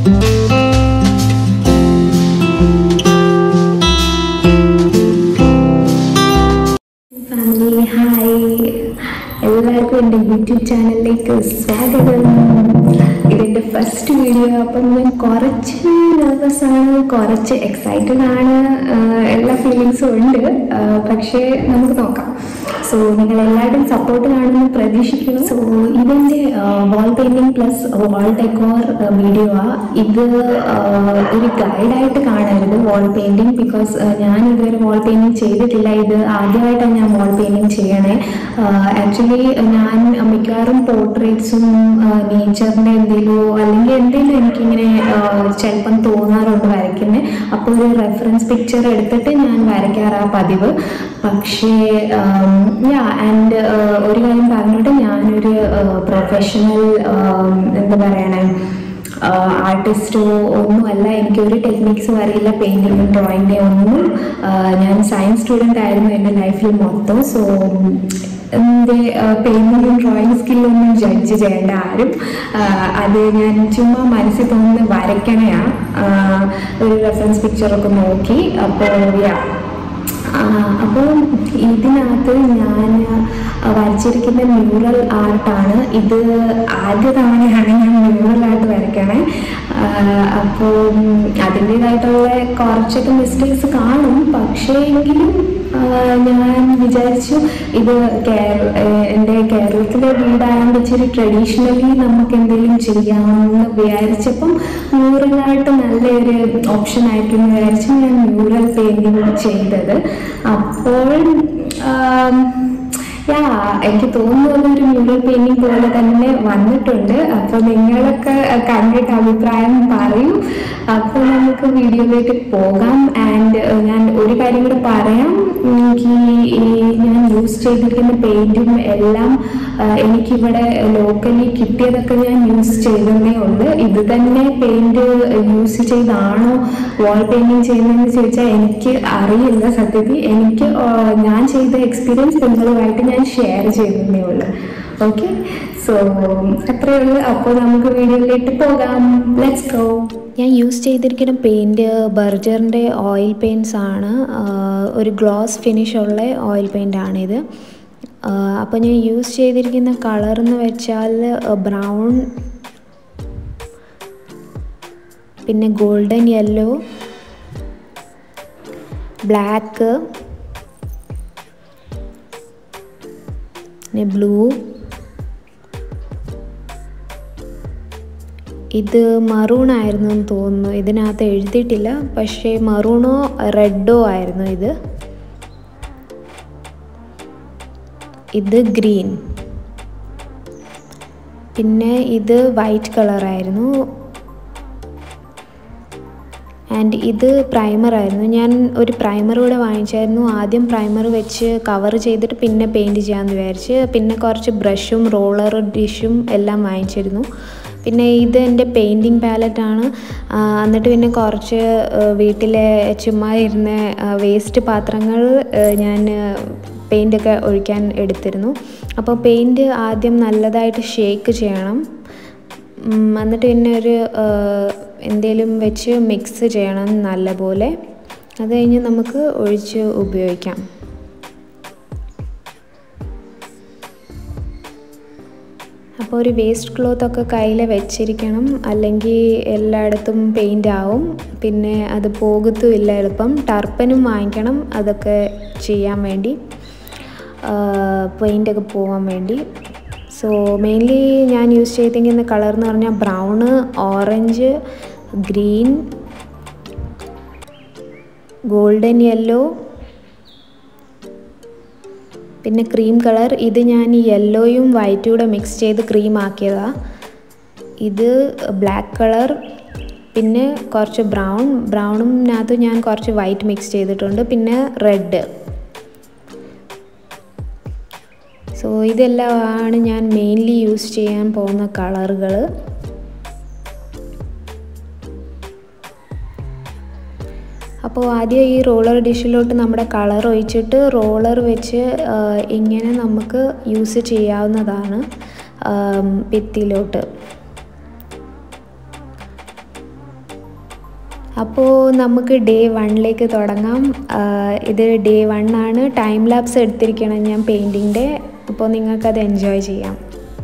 family hi എല്ലാവർക്കും എൻ്റെ YouTube ചാനലിലേക്ക് സ്വാഗതം ഇതെൻ്റെ ഫസ്റ്റ് വീഡിയോ അപ്പം ഞാൻ കുറച്ച് നെർവസ് ആണ് കുറച്ച് എക്സൈറ്റഡ് ആണ് ആഹ് എല്ലാ ഫീലിങ്സും ഉണ്ട് ആഹ് പക്ഷേ നമുക്ക് നോക്കാം സോ നിങ്ങൾ എല്ലാവരുടെയും സപ്പോർട്ട് കാണുമെന്ന് പ്രതീക്ഷിക്കുന്നു സോ ഇതെൻ്റെ wall painting plus wall decor video ആ ഇത് ആഹ് ഒരു ഗൈഡായിട്ട് കാണരുത് വാൾ പെയിൻറ്റിങ് ബിക്കോസ് ഞാൻ ഇതുവരെ വാൾ പെയിൻറ്റിങ് ചെയ്തിട്ടില്ല ഇത് ആദ്യമായിട്ടാണ് ഞാൻ വാൾ പെയിൻറ്റിങ് ചെയ്യണേ ആക്ച്വലി ഞാൻ മിക്കവാറും പോർട്രേറ്റ്സും നേച്ചറിൻ്റെ എന്തെങ്കിലുമോ അല്ലെങ്കിൽ എന്തെങ്കിലും എനിക്കിങ്ങനെ ചിലപ്പം തോന്നാറുണ്ട് വരയ്ക്കുന്നത് അപ്പോൾ ഒരു റെഫറൻസ് പിക്ചർ എടുത്തിട്ട് ഞാൻ വരയ്ക്കാറാ പതിവ് പക്ഷേ യാ ആൻഡ് ഒരു കാര്യം പറഞ്ഞിട്ട് ഞാനൊരു പ്രൊഫഷണൽ എന്താ പറയണേ ആർട്ടിസ്റ്റോ ഒന്നുമല്ല എനിക്ക് ഒരു ടെക്നിക്സും അറിയില്ല പെയിൻറ്റിങ്ങും ഡ്രോയിങ്ങിൻ്റെ ഒന്നും ആഹ് ഞാൻ സയൻസ് സ്റ്റുഡൻ്റ് ആയിരുന്നു എൻ്റെ ലൈഫിൽ മൊത്തം സോ എൻ്റെ പെയിൻറ്റിങ്ങും ഡ്രോയിങ് സ്കില്ലൊന്നും ജഡ്ജ് ചെയ്യേണ്ട ആരും ആഹ് അത് ഞാൻ ചുമ്മാ മനസ്സിൽ തോന്നുന്ന വരയ്ക്കണയാ ആഹ് ഒരു റെഫറൻസ് പിക്ചറൊക്കെ നോക്കി അപ്പോൾ യാ അപ്പോൾ ഇതിനകത്ത് ഞാൻ വരച്ചിരിക്കുന്ന മ്യൂറൽ ആർട്ടാണ് ഇത് ആദ്യ തവണയാണ് ഞാൻ മ്യൂറൽ ആർട്ട് വരയ്ക്കണേ അപ്പോൾ അതിൻ്റേതായിട്ടുള്ള കുറച്ചൊക്കെ മിസ്റ്റേക്സ് കാണും പക്ഷേ എങ്കിലും ഞാൻ വിചാരിച്ചു ഇത് കേരള എൻ്റെ കേരളത്തിലെ വീടായതുകൊണ്ട് ഇച്ചിരി ട്രഡീഷണലി നമുക്ക് എന്തെങ്കിലും ചെയ്യാമെന്ന് വിചാരിച്ചപ്പം മ്യൂറലായിട്ട് നല്ലൊരു ഓപ്ഷൻ ആയിരിക്കും എന്ന് വിചാരിച്ച് ഞാൻ മ്യൂറൽ പെയിൻറ്റിങ് ചെയ്തത് അപ്പോൾ യാ എനിക്ക് തോന്നുന്നത് ഒരു മ്യൂറൽ പെയിൻറ്റിങ് പോലെ തന്നെ വന്നിട്ടുണ്ട് അപ്പോൾ നിങ്ങളൊക്കെ കണ്ടിട്ട് അഭിപ്രായം പറയൂ അപ്പോൾ നമുക്ക് വീഡിയോയിലേക്ക് പോകാം ആൻഡ് ഞാൻ ഒരു കാര്യം കൂടെ പറയാം എനിക്ക് ഈ ഞാൻ യൂസ് ചെയ്തിരിക്കുന്ന പെയിൻറ്റും എല്ലാം എനിക്കിവിടെ ലോക്കലി കിട്ടിയതൊക്കെ ഞാൻ യൂസ് ചെയ്തതേ ഉള്ളൂ ഇത് തന്നെ പെയിൻറ്റ് യൂസ് ചെയ്താണോ വാൾ പെയിൻറ്റിങ് ചെയ്യുന്നതെന്ന് ചോദിച്ചാൽ എനിക്ക് അറിയില്ല സത്യത്തിൽ എനിക്ക് ഞാൻ ചെയ്ത എക്സ്പീരിയൻസ് നിങ്ങളുമായിട്ട് ഞാൻ ഷെയർ ചെയ്തതേ ഉള്ളൂ ഓക്കെ സോ അത്രയേ ഉള്ളൂ അപ്പോൾ നമുക്ക് വീഡിയോയിലേക്ക് പോകാം ലെറ്റ്സ് ഗോ ഞാൻ യൂസ് ചെയ്തിരിക്കുന്ന പെയിൻറ്റ് ബർജറിൻ്റെ ഓയിൽ പെയിൻറ്റ്സ് ആണ് ആഹ് ഒരു ഗ്ലോസ് ഫിനിഷ് ഉള്ള ഓയിൽ പെയിൻ്റ് ആണിത് ആഹ് അപ്പോൾ ഞാൻ യൂസ് ചെയ്തിരിക്കുന്ന കളർ എന്ന് വെച്ചാൽ ബ്രൗൺ പിന്നെ ഗോൾഡൻ യെല്ലോ ബ്ലാക്ക് പിന്നെ ബ്ലൂ ഇത് മറൂൺ ആയിരുന്നു എന്ന് തോന്നുന്നു ഇതിനകത്ത് എഴുതിയിട്ടില്ല പക്ഷേ മറൂണോ റെഡോ ആയിരുന്നു ഇത് ഇത് ഗ്രീൻ പിന്നെ ഇത് വൈറ്റ് കളറായിരുന്നു ആൻഡ് ഇത് പ്രൈമർ ആയിരുന്നു ഞാൻ ഒരു പ്രൈമർ കൂടെ വാങ്ങിച്ചായിരുന്നു ആദ്യം പ്രൈമർ വെച്ച് കവർ ചെയ്തിട്ട് പിന്നെ പെയിൻറ് ചെയ്യാമെന്ന് വിചാരിച്ച് പിന്നെ കുറച്ച് ബ്രഷും റോളർ ഡിഷും എല്ലാം വാങ്ങിച്ചിരുന്നു പിന്നെ ഇത് എൻ്റെ പെയിൻറ്റിങ് പാലറ്റാണ് എന്നിട്ട് പിന്നെ കുറച്ച് വീട്ടിലെ ചുമ്മാ ഇരുന്ന വേസ്റ്റ് പാത്രങ്ങൾ ഞാൻ പെയിൻ്റൊക്കെ ഒഴിക്കാൻ എടുത്തിരുന്നു അപ്പോൾ പെയിൻറ്റ് ആദ്യം നല്ലതായിട്ട് ഷേക്ക് ചെയ്യണം എന്നിട്ട് പിന്നെ ഒരു എന്തേലും വെച്ച് മിക്സ് ചെയ്യണം നല്ലപോലെ അത് കഴിഞ്ഞ് നമുക്ക് ഒഴിച്ച് ഉപയോഗിക്കാം അപ്പോൾ ഒരു വേസ്റ്റ് ക്ലോത്ത് ഒക്കെ കയ്യിൽ വെച്ചിരിക്കണം അല്ലെങ്കിൽ എല്ലായിടത്തും പെയിൻ്റ് ആവും പിന്നെ അത് പോകത്തുമില്ല എളുപ്പം ടർപ്പനും വാങ്ങിക്കണം അതൊക്കെ ചെയ്യാൻ വേണ്ടി പെയിൻ്റൊക്കെ പോകാൻ വേണ്ടി സോ മെയിൻലി ഞാൻ യൂസ് ചെയ്തിരിക്കുന്ന കളർ എന്ന് പറഞ്ഞാൽ brown orange green golden yellow പിന്നെ ക്രീം കളർ ഇത് ഞാൻ യെല്ലോയും വൈറ്റും കൂടെ മിക്സ് ചെയ്ത് ക്രീം ആക്കിയതാണ് ഇത് ബ്ലാക്ക് കളർ പിന്നെ കുറച്ച് ബ്രൗൺ ബ്രൗണിനകത്ത് ഞാൻ കുറച്ച് വൈറ്റ് മിക്സ് ചെയ്തിട്ടുണ്ട് പിന്നെ റെഡ് സോ ഇതെല്ലാമാണ് ഞാൻ മെയിൻലി യൂസ് ചെയ്യാൻ പോകുന്ന കളറുകൾ അപ്പോൾ ആദ്യം ഈ റോളർ ഡിഷിലോട്ട് നമ്മുടെ കളർ ഒഴിച്ചിട്ട് റോളർ വെച്ച് ഇങ്ങനെ നമുക്ക് യൂസ് ചെയ്യാവുന്നതാണ് ഭിത്തിയിലോട്ട് അപ്പോൾ നമുക്ക് ഡേ വണ്ണിലേക്ക് തുടങ്ങാം ആഹ് ഇത് ഡേ വൺ ആണ് ടൈം ലാപ്സ് എടുത്തിരിക്കണം ഞാൻ പെയിൻറ്റിൻ്റെ അപ്പോൾ നിങ്ങൾക്കത് എൻജോയ് ചെയ്യാം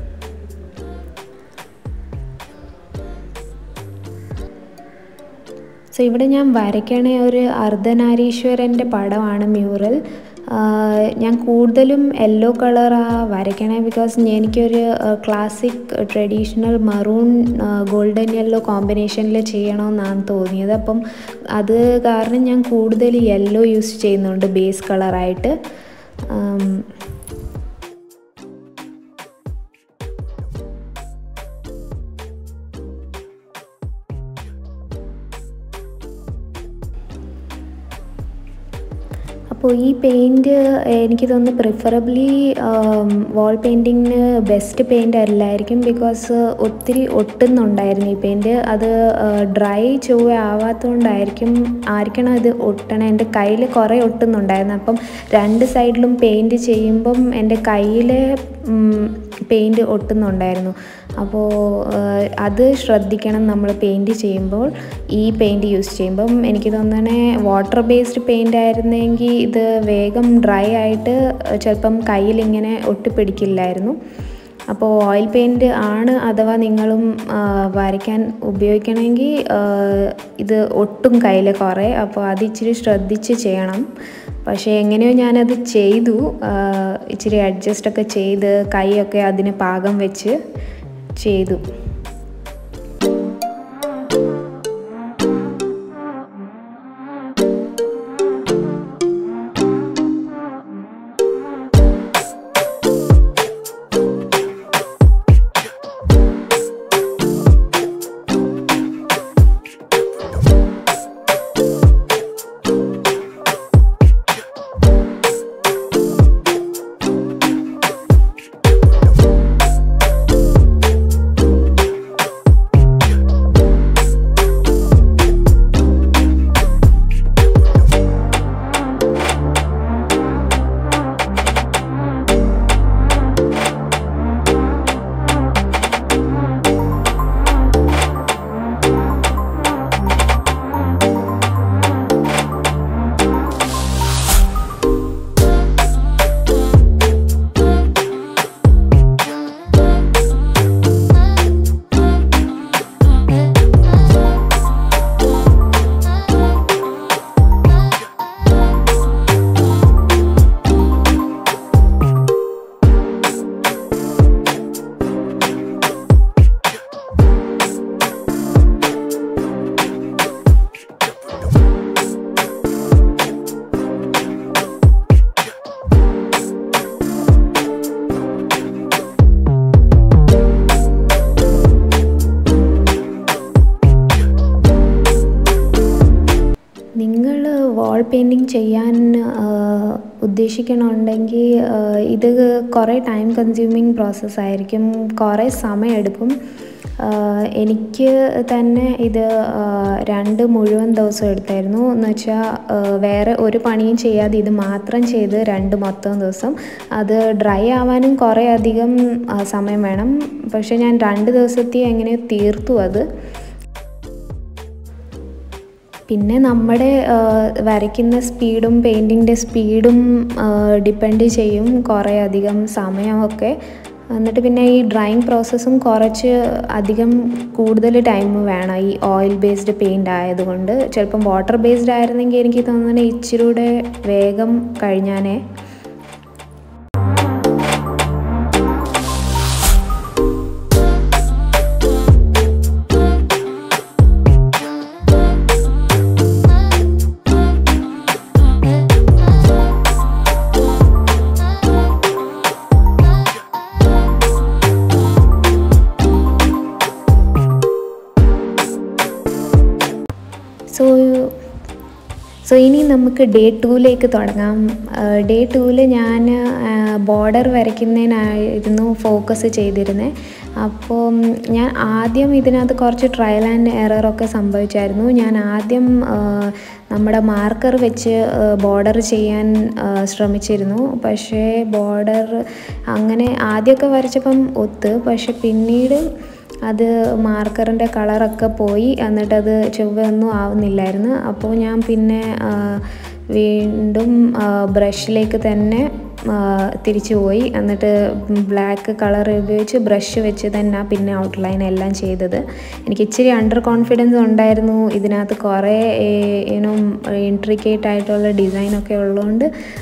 സോ ഇവിടെ ഞാൻ വരയ്ക്കണ ഒരു അർദ്ധനാരീശ്വരൻ്റെ പടമാണ് മ്യൂറൽ ഞാൻ കൂടുതലും യെല്ലോ കളറാണ് വരയ്ക്കണേ ബിക്കോസ് എനിക്കൊരു classic traditional maroon golden yellow കോമ്പിനേഷനിൽ ചെയ്യണമെന്നാണ് തോന്നിയത് അപ്പം അത് കാരണം ഞാൻ കൂടുതൽ യെല്ലോ യൂസ് ചെയ്യുന്നുണ്ട് ബേസ് കളറായിട്ട് അപ്പോൾ ഈ പെയിൻറ്റ് എനിക്ക് തോന്നുന്നു പ്രിഫറബിളി വാൾ പെയിൻറ്റിങ്ങിന് ബെസ്റ്റ് പെയിൻ്റ് അല്ലായിരിക്കും ബിക്കോസ് ഒത്തിരി ഒട്ടുന്നുണ്ടായിരുന്നു ഈ പെയിൻറ്റ് അത് ഡ്രൈ ചൊവ്വ ആവാത്തതുകൊണ്ടായിരിക്കും ആയിരിക്കണം ഇത് ഒട്ടണം എൻ്റെ കയ്യിൽ കുറേ ഒട്ടുന്നുണ്ടായിരുന്നു അപ്പം രണ്ട് സൈഡിലും പെയിൻറ്റ് ചെയ്യുമ്പം എൻ്റെ കയ്യിൽ പെയിൻറ്റ് ഒട്ടുന്നുണ്ടായിരുന്നു അപ്പോൾ അത് ശ്രദ്ധിക്കണം നമ്മൾ പെയിൻറ്റ് ചെയ്യുമ്പോൾ ഈ പെയിൻറ്റ് യൂസ് ചെയ്യുമ്പം എനിക്ക് തോന്നണേ വാട്ടർ ബേസ്ഡ് പെയിൻ്റ് ആയിരുന്നെങ്കിൽ ഇത് വേഗം ഡ്രൈ ആയിട്ട് ചിലപ്പം കയ്യിലിങ്ങനെ ഒട്ടിപ്പിടിക്കില്ലായിരുന്നു അപ്പോൾ ഓയിൽ പെയിൻറ്റ് ആണ് അഥവാ നിങ്ങളും വരയ്ക്കാൻ ഉപയോഗിക്കണമെങ്കിൽ ഇത് ഒട്ടും കയ്യിൽ കുറേ അപ്പോൾ അത് ഇച്ചിരി ശ്രദ്ധിച്ച് ചെയ്യണം പക്ഷേ എങ്ങനെയോ ഞാനത് ചെയ്തു ഇച്ചിരി അഡ്ജസ്റ്റൊക്കെ ചെയ്ത് കൈയൊക്കെ അതിന് പാകം വെച്ച് ചെയ്തു നിങ്ങൾ വാൾ പെയിൻറ്റിങ് ചെയ്യാൻ ഉദ്ദേശിക്കണമുണ്ടെങ്കിൽ ഇത് കുറേ ടൈം കൺസ്യൂമിങ് പ്രോസസ്സായിരിക്കും കുറേ സമയമെടുക്കും എനിക്ക് തന്നെ ഇത് രണ്ട് മുഴുവൻ ദിവസം എടുത്തായിരുന്നു എന്ന് വെച്ചാൽ വേറെ ഒരു പണിയും ചെയ്യാതെ ഇത് മാത്രം ചെയ്ത് രണ്ട് മൊത്തം ദിവസം അത് ഡ്രൈ ആവാനും കുറേ അധികം സമയം വേണം പക്ഷേ ഞാൻ രണ്ട് ദിവസത്തെ എങ്ങനെയോ തീർത്തു അത് പിന്നെ നമ്മുടെ വരയ്ക്കുന്ന സ്പീഡും പെയിൻറ്റിങ്ങിൻ്റെ സ്പീഡും ഡിപ്പെൻഡ് ചെയ്യും കുറേ അധികം സമയമൊക്കെ എന്നിട്ട് പിന്നെ ഈ ഡ്രൈയിങ് പ്രോസസ്സും കുറച്ച് അധികം കൂടുതൽ ടൈം വേണം ഈ ഓയിൽ ബേസ്ഡ് പെയിൻ്റ് ആയതുകൊണ്ട് ചിലപ്പം വാട്ടർ ബേസ്ഡ് ആയിരുന്നെങ്കിൽ എനിക്ക് തോന്നുന്നത് ഇച്ചിരി കൂടെ വേഗം കഴിഞ്ഞാനേ സോ സോ ഇനി നമുക്ക് ഡേ ടൂവിലേക്ക് തുടങ്ങാം ഡേ ടൂവിൽ ഞാൻ ബോർഡർ വരയ്ക്കുന്നതിനായിരുന്നു ഫോക്കസ് ചെയ്തിരുന്നത് അപ്പോൾ ഞാൻ ആദ്യം ഇതിനകത്ത് കുറച്ച് ട്രയൽ ആൻഡ് എററൊക്കെ സംഭവിച്ചായിരുന്നു ഞാൻ ആദ്യം നമ്മുടെ മാർക്കർ വെച്ച് ബോർഡർ ചെയ്യാൻ ശ്രമിച്ചിരുന്നു പക്ഷേ ബോർഡർ അങ്ങനെ ആദ്യമൊക്കെ വരച്ചപ്പം ഒത്ത് പക്ഷെ പിന്നീട് അത് മാർക്കറിൻ്റെ കളറൊക്കെ പോയി എന്നിട്ടത് ചൊവ്വയൊന്നും ആവുന്നില്ലായിരുന്നു അപ്പോൾ ഞാൻ പിന്നെ ആ, വീണ്ടും ബ്രഷിലേക്ക് തന്നെ ആ, തിരിച്ചു പോയി എന്നിട്ട് ബ്ലാക്ക് കളർ ഉപയോഗിച്ച് ബ്രഷ് വെച്ച് തന്നെ പിന്നെ ഔട്ട്ലൈൻ എല്ലാം ചെയ്തത് എനിക്ക് ഇച്ചിരി അണ്ടർ കോൺഫിഡൻസ് ഉണ്ടായിരുന്നു ഇതിനകത്ത് കുറേ ഏനോ ഇൻട്രിക്കേറ്റ് ആയിട്ടുള്ള ഡിസൈനൊക്കെ ഉള്ളതുകൊണ്ട്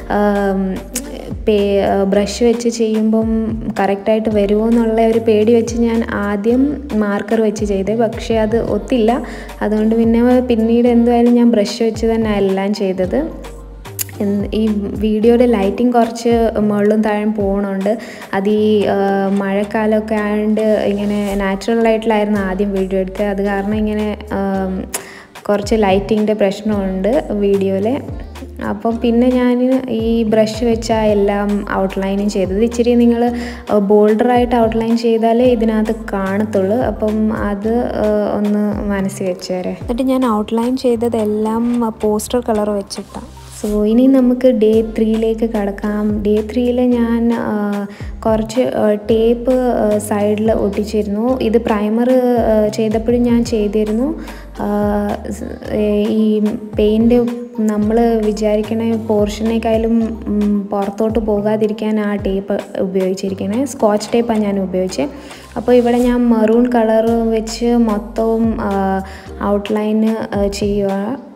പേ ബ്രഷ് വെച്ച് ചെയ്യുമ്പം കറക്റ്റായിട്ട് വരുമോ എന്നുള്ള ഒരു പേടി വെച്ച് ഞാൻ ആദ്യം മാർക്കർ വെച്ച് ചെയ്തേ പക്ഷേ അത് ഒത്തില്ല അതുകൊണ്ട് പിന്നെ പിന്നീട് എന്തായാലും ഞാൻ ബ്രഷ് വെച്ച് തന്നെ എല്ലാം ചെയ്തത് എന്ത് ഈ വീഡിയോയുടെ ലൈറ്റിംഗ് കുറച്ച് മുകളിലും താഴെ പോകുന്നുണ്ട് അത് ഈ ആ, മഴക്കാലമൊക്കെ ആയതുകൊണ്ട് ഇങ്ങനെ നാച്ചുറൽ ആയിട്ടുള്ളായിരുന്നു ആദ്യം വീഡിയോ എടുത്തത് അത് കാരണം ഇങ്ങനെ ആം, കുറച്ച് ലൈറ്റിങ്ങിൻ്റെ പ്രശ്നമുണ്ട് വീഡിയോയിൽ അപ്പം പിന്നെ ഞാൻ ഈ ബ്രഷ് വെച്ചാ എല്ലാം ഔട്ട്ലൈനും ചെയ്തത് ഇച്ചിരി നിങ്ങൾ ബോൾഡറായിട്ട് ഔട്ട്ലൈൻ ചെയ്താലേ ഇതിനകത്ത് കാണത്തുള്ളൂ അപ്പം അത് ആ, ഒന്ന് മനസ്സിൽ വെച്ചേരെ എന്നിട്ട് ഞാൻ ഔട്ട്ലൈൻ ചെയ്തതെല്ലാം പോസ്റ്റർ കളർ വെച്ചിട്ടാണ് സോ ഇനി നമുക്ക് ഡേ ത്രീയിലേക്ക് കടക്കാം ഡേ ത്രീയിൽ ഞാൻ ആ, കുറച്ച് ടേപ്പ് സൈഡിൽ ഒട്ടിച്ചിരുന്നു ഇത് പ്രൈമർ ചെയ്തപ്പോഴും ഞാൻ ചെയ്തിരുന്നു ആ, സ്- ഈ പെയിൻറ്റ് നമ്മൾ വിചാരിക്കണ പോർഷനേക്കാളും ഉം, പുറത്തോട്ട് പോകാതിരിക്കാൻ ആ ടേപ്പ് ഉപയോഗിച്ചിരിക്കണേ സ്കോച്ച് ടേപ്പാണ് ഞാൻ ഉപയോഗിച്ചത് അപ്പോൾ ഇവിടെ ഞാൻ മെറൂൺ കളർ വെച്ച് മൊത്തവും ഔട്ട്ലൈന് ചെയ്യുക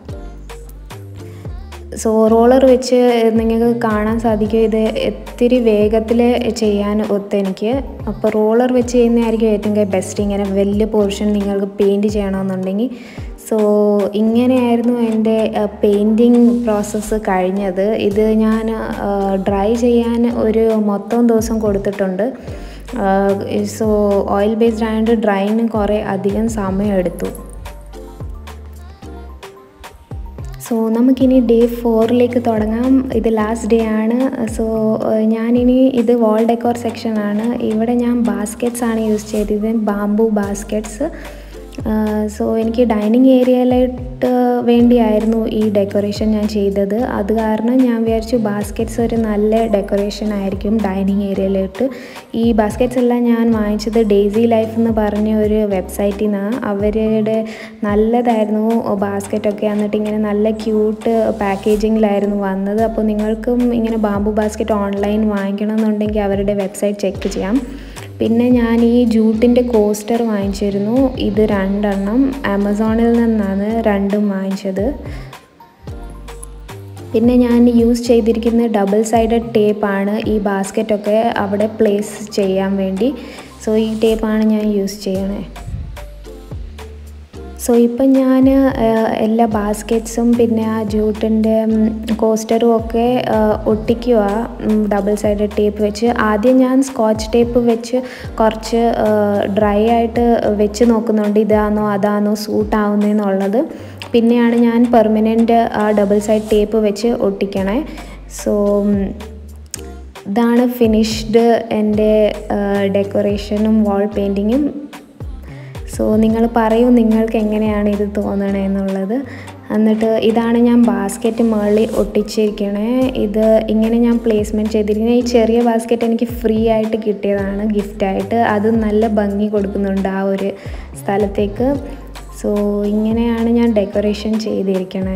സോ റോളർ വെച്ച് നിങ്ങൾക്ക് കാണാൻ സാധിക്കും ഇത് ഒത്തിരി വേഗത്തിൽ ചെയ്യാൻ ഒത്തെനിക്ക് അപ്പോൾ റോളർ വെച്ച് ചെയ്യുന്നതായിരിക്കും ഏറ്റവും ബെസ്റ്റ് ഇങ്ങനെ വലിയ പോർഷൻ നിങ്ങൾക്ക് പെയിൻറ് ചെയ്യണമെന്നുണ്ടെങ്കിൽ സോ ഇങ്ങനെയായിരുന്നു എൻ്റെ പെയിൻറ്റിങ് പ്രോസസ്സ് കഴിഞ്ഞത് ഇത് ഞാൻ ഡ്രൈ ചെയ്യാൻ ഒരു മൊത്തം ദിവസം കൊടുത്തിട്ടുണ്ട് സോ ഓയിൽ ബേസ്ഡ് ആയതുകൊണ്ട് ഡ്രൈന് കുറേ അധികം സമയം എടുത്തു സോ നമുക്കിനി ഡേ ഫോറിലേക്ക് തുടങ്ങാം ഇത് ലാസ്റ്റ് ഡേ ആണ് സോ ഞാനിനി ഇത് വാൾ ഡെക്കോർ സെക്ഷനാണ് ഇവിടെ ഞാൻ ബാസ്ക്കറ്റ്സ് ആണ് യൂസ് ചെയ്തത് ബാംബു ബാസ്ക്കറ്റ്സ് സോ എനിക്ക് ഡൈനിങ് ഏരിയയിലായിട്ട് വേണ്ടിയായിരുന്നു ഈ ഡെക്കറേഷൻ ഞാൻ ചെയ്തത് അത് കാരണം ഞാൻ വിചാരിച്ചു ബാസ്ക്കറ്റ്സ് ഒരു നല്ല ഡെക്കറേഷൻ ആയിരിക്കും ഡൈനിങ് ഏരിയയിലോട്ട് ഈ ബാസ്ക്കറ്റ്സ് എല്ലാം ഞാൻ വാങ്ങിച്ചത് ഡെയ്സി ലൈഫ് എന്ന് പറഞ്ഞ ഒരു വെബ്സൈറ്റിൽ നിന്നാണ് അവരുടെ നല്ലതായിരുന്നു ബാസ്ക്കറ്റൊക്കെ എന്നിട്ട് ഇങ്ങനെ നല്ല ക്യൂട്ട് പാക്കേജിങ്ങിലായിരുന്നു വന്നത് അപ്പോൾ നിങ്ങൾക്കും ഇങ്ങനെ ബാംബു ബാസ്ക്കറ്റ് ഓൺലൈൻ വാങ്ങിക്കണമെന്നുണ്ടെങ്കിൽ അവരുടെ വെബ്സൈറ്റ് ചെക്ക് ചെയ്യാം പിന്നെ ഞാൻ ഈ ജൂട്ടിൻ്റെ കോസ്റ്റർ വാങ്ങിച്ചിരുന്നു ഇത് രണ്ടെണ്ണം ആമസോണിൽ നിന്നാണ് രണ്ടും വാങ്ങിച്ചത് പിന്നെ ഞാൻ യൂസ് ചെയ്തിരിക്കുന്ന ഡബിൾ സൈഡഡ് ടേപ്പാണ് ഈ ബാസ്ക്കറ്റൊക്കെ അവിടെ പ്ലേസ് ചെയ്യാൻ വേണ്ടി സോ ഈ ടേപ്പാണ് ഞാൻ യൂസ് ചെയ്യണേ സോ ഇപ്പം ഞാൻ എല്ലാ ബാസ്ക്കറ്റ്സും പിന്നെ ആ ജൂട്ടിൻ്റെ കോസ്റ്ററും ഒക്കെ ഒട്ടിക്കുക ഡബിൾ സൈഡ് ടേപ്പ് വെച്ച് ആദ്യം ഞാൻ സ്കോച്ച് ടേപ്പ് വെച്ച് കുറച്ച് ഡ്രൈ ആയിട്ട് വെച്ച് നോക്കുന്നുണ്ട് ഇതാണോ അതാണോ സൂട്ട് ആവുന്നതെന്നുള്ളത് പിന്നെയാണ് ഞാൻ പെർമനൻറ്റ് ആ ഡബിൾ സൈഡ് ടേപ്പ് വെച്ച് ഒട്ടിക്കണേ സോ ഇതാണ് ഫിനിഷ്ഡ് എൻ്റെ ഡെക്കറേഷനും വാൾ പെയിൻറ്റിങ്ങും സോ നിങ്ങൾ പറയൂ നിങ്ങൾക്ക് എങ്ങനെയാണ് ഇത് തോന്നണേ എന്നുള്ളത് എന്നിട്ട് ഇതാണ് ഞാൻ ബാസ്ക്കറ്റ് മുകളിൽ ഒട്ടിച്ചിരിക്കണേ ഇത് ഇങ്ങനെ ഞാൻ പ്ലേസ്മെൻറ്റ് ചെയ്തിരിക്കുന്നത് ഈ ചെറിയ ബാസ്ക്കറ്റ് എനിക്ക് ഫ്രീ ആയിട്ട് കിട്ടിയതാണ് ഗിഫ്റ്റായിട്ട് അത് നല്ല ഭംഗി കൊടുക്കുന്നുണ്ട് ആ ഒരു സ്ഥലത്തേക്ക് സോ ഇങ്ങനെയാണ് ഞാൻ ഡെക്കറേഷൻ ചെയ്തിരിക്കണേ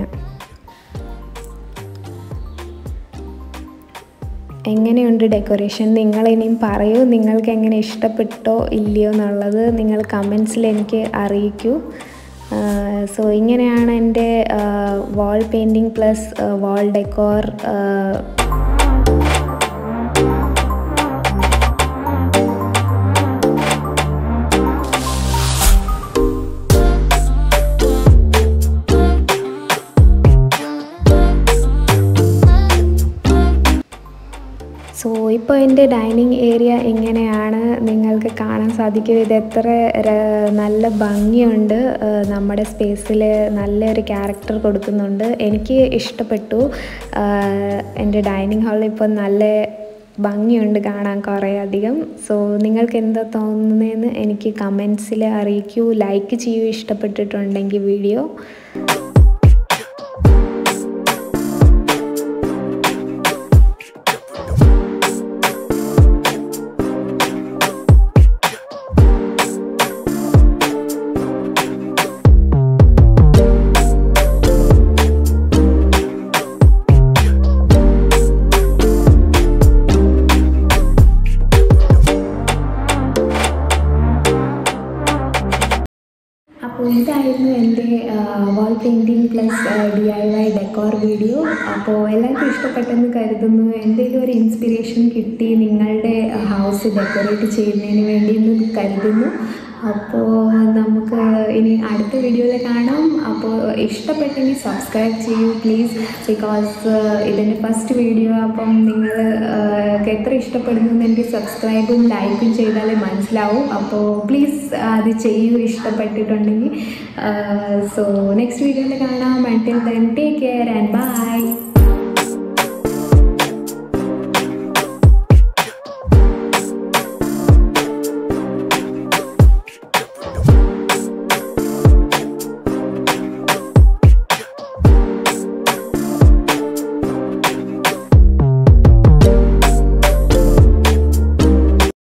എങ്ങനെയുണ്ട് ഡെക്കറേഷൻ നിങ്ങൾ ഇനിയും പറയൂ നിങ്ങൾക്ക് എങ്ങനെ ഇഷ്ടപ്പെട്ടോ ഇല്ലയോ എന്നുള്ളത് നിങ്ങൾ കമൻസിൽ എനിക്ക് അറിയിക്കൂ സോ ഇങ്ങനെയാണ് എൻ്റെ wall painting plus wall decor so ഇപ്പോൾ എൻ്റെ ഡൈനിങ് ഏരിയ ഇങ്ങനെയാണ് നിങ്ങൾക്ക് കാണാൻ സാധിക്കും ഇത് എത്ര ര- നല്ല ഭംഗിയുണ്ട് ആ, നമ്മുടെ സ്പേസിൽ നല്ലൊരു ക്യാരക്ടർ കൊടുക്കുന്നുണ്ട് എനിക്ക് ഇഷ്ടപ്പെട്ടു ആ, എൻ്റെ ഡൈനിങ് ഹാളിൽ ഇപ്പോൾ നല്ല ഭംഗിയുണ്ട് കാണാൻ കുറേ അധികം സോ നിങ്ങൾക്ക് എന്താ തോന്നുന്നതെന്ന് എനിക്ക് കമൻസിൽ അറിയിക്കൂ ലൈക്ക് ചെയ്യൂ ഇഷ്ടപ്പെട്ടിട്ടുണ്ടെങ്കിൽ വീഡിയോ അപ്പോൾ ഇതായിരുന്നു എൻ്റെ wall painting plus D I Y decor video അപ്പോൾ എല്ലാവർക്കും ഇഷ്ടപ്പെട്ടെന്ന് കരുതുന്നു എന്തെങ്കിലും ഒരു ഇൻസ്പിറേഷൻ കിട്ടി നിങ്ങളുടെ ഹൗസ് ഡെക്കറേറ്റ് ചെയ്യുന്നതിന് വേണ്ടി എന്ന് കരുതുന്നു അപ്പോൾ നമുക്ക് ഇനി അടുത്ത വീഡിയോയിൽ കാണാം അപ്പോൾ ഇഷ്ടപ്പെട്ടെങ്കിൽ സബ്സ്ക്രൈബ് ചെയ്യൂ പ്ലീസ് ബിക്കോസ് ഇതിൻ്റെ ഫസ്റ്റ് വീഡിയോ അപ്പം നിങ്ങൾ എത്ര ഇഷ്ടപ്പെടുന്നു എന്ന് എനിക്ക് സബ്സ്ക്രൈബും ലൈക്കും ചെയ്താലേ മനസ്സിലാവും അപ്പോൾ പ്ലീസ് അത് ചെയ്യൂ ഇഷ്ടപ്പെട്ടിട്ടുണ്ടെങ്കിൽ സോ നെക്സ്റ്റ് വീഡിയോയിൽ കാണാം until then take care and by